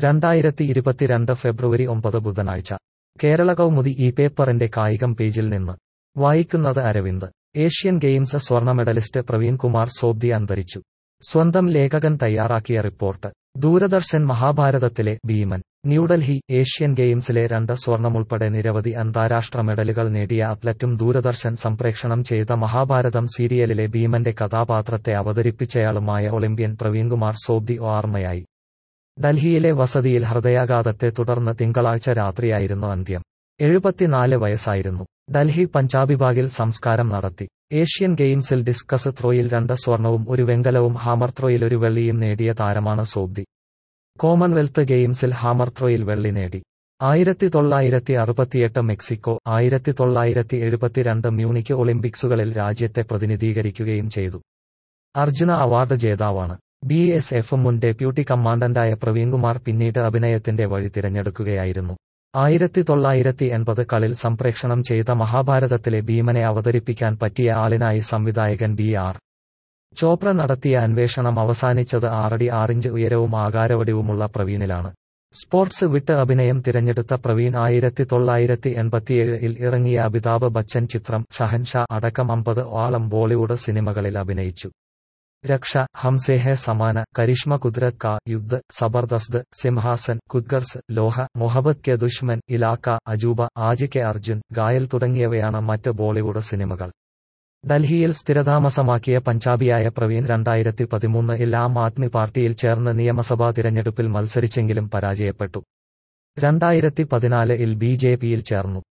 രണ്ടായിരത്തി ഇരുപത്തിരണ്ട് ഫെബ്രുവരി ഒമ്പത് ബുധനാഴ്ച കേരള കൗമുദി ഈ പേപ്പറിന്റെ കായികം പേജിൽ നിന്ന് വായിക്കുന്നത് അരവിന്ദ് ഏഷ്യൻ ഗെയിംസ് സ്വർണ്ണ മെഡലിസ്റ്റ് പ്രവീൺ കുമാർ സോബ്ദി അന്തരിച്ചു സ്വന്തം ലേഖകൻ തയ്യാറാക്കിയ റിപ്പോർട്ട് ദൂരദർശൻ മഹാഭാരതത്തിലെ ഭീമൻ ന്യൂഡൽഹി ഏഷ്യൻ ഗെയിംസിലെ രണ്ട് സ്വർണമുൾപ്പെടെ നിരവധി അന്താരാഷ്ട്ര മെഡലുകൾ നേടിയ അത്ലറ്റും ദൂരദർശൻ സംപ്രേഷണം ചെയ്ത മഹാഭാരതം സീരിയലിലെ ഭീമന്റെ കഥാപാത്രത്തെ അവതരിപ്പിച്ചയാളുമായ ഒളിമ്പ്യൻ പ്രവീൺകുമാർ സോബ്ദി ഓർമ്മയായി ഡൽഹിയിലെ വസതിയിൽ ഹൃദയാഘാതത്തെ തുടർന്ന് തിങ്കളാഴ്ച രാത്രിയായിരുന്നു അന്ത്യം എഴുപത്തിനാല് വയസ്സായിരുന്നു ഡൽഹി പഞ്ചാബിബാഗിൽ സംസ്കാരം നടത്തി ഏഷ്യൻ ഗെയിംസിൽ ഡിസ്കസ് ത്രോയിൽ രണ്ട് സ്വർണവും ഒരു വെങ്കലവും ഹാമർ ത്രോയിൽ ഒരു വെള്ളിയും നേടിയ താരമാണ് സോബ്ദി കോമൺവെൽത്ത് ഗെയിംസിൽ ഹാമർ ത്രോയിൽ വെള്ളി നേടി ആയിരത്തി തൊള്ളായിരത്തി അറുപത്തിയെട്ട് മെക്സിക്കോ ആയിരത്തി തൊള്ളായിരത്തി എഴുപത്തിരണ്ട് മ്യൂണിക്ക് ഒളിമ്പിക്സുകളിൽ രാജ്യത്തെ പ്രതിനിധീകരിക്കുകയും ചെയ്തു അർജുന അവാർഡ് ജേതാവാണ് ബി എസ് എഫ് മുൻ ഡെപ്യൂട്ടി കമാൻഡന്റായ പ്രവീൺകുമാർ പിന്നീട് അഭിനയത്തിന്റെ വഴി തിരഞ്ഞെടുക്കുകയായിരുന്നു ആയിരത്തി തൊള്ളായിരത്തി എൺപത് കളിൽ സംപ്രേഷണം ചെയ്ത മഹാഭാരതത്തിലെ ഭീമനെ അവതരിപ്പിക്കാൻ പറ്റിയ ആളിനായി സംവിധായകൻ ബി ആർ ചോപ്ര നടത്തിയ അന്വേഷണം അവസാനിച്ചത് ആറടി ആറിഞ്ച് ഉയരവും ആകാരവടിവുമുള്ള പ്രവീണിലാണ് സ്പോർട്സ് വിട്ട് അഭിനയം തിരഞ്ഞെടുത്ത പ്രവീൺ ആയിരത്തി തൊള്ളായിരത്തി എൺപത്തിയേഴിൽ ഇറങ്ങിയ അമിതാഭ് ബച്ചൻ ചിത്രം ഷഹൻഷാ അടക്കം അമ്പത് ഓളം ബോളിവുഡ് സിനിമകളിൽ അഭിനയിച്ചു രക്ഷ ഹംസേഹെ സമാന കരിഷ്മ കുദ്രത് കാ യുദ്ധ് സബർദസ്ത് സിംഹാസൻ കുദ്ഗർസ് ലോഹ മൊഹബത് കെ ദുഷ്മൻ ഇലാക്ക അജൂബ ആജ് കെ അർജുൻ ഗായൽ തുടങ്ങിയവയാണ് മറ്റ് ബോളിവുഡ് സിനിമകൾ ഡൽഹിയിൽ സ്ഥിരതാമസമാക്കിയ പഞ്ചാബിയായ പ്രവീൺ രണ്ടായിരത്തി പതിമൂന്നിൽ ആം ആദ്മി പാർട്ടിയിൽ ചേർന്ന് നിയമസഭാ തിരഞ്ഞെടുപ്പിൽ മത്സരിച്ചെങ്കിലും പരാജയപ്പെട്ടു രണ്ടായിരത്തി പതിനാലിൽ ബി ജെ പിയിൽ ചേർന്നു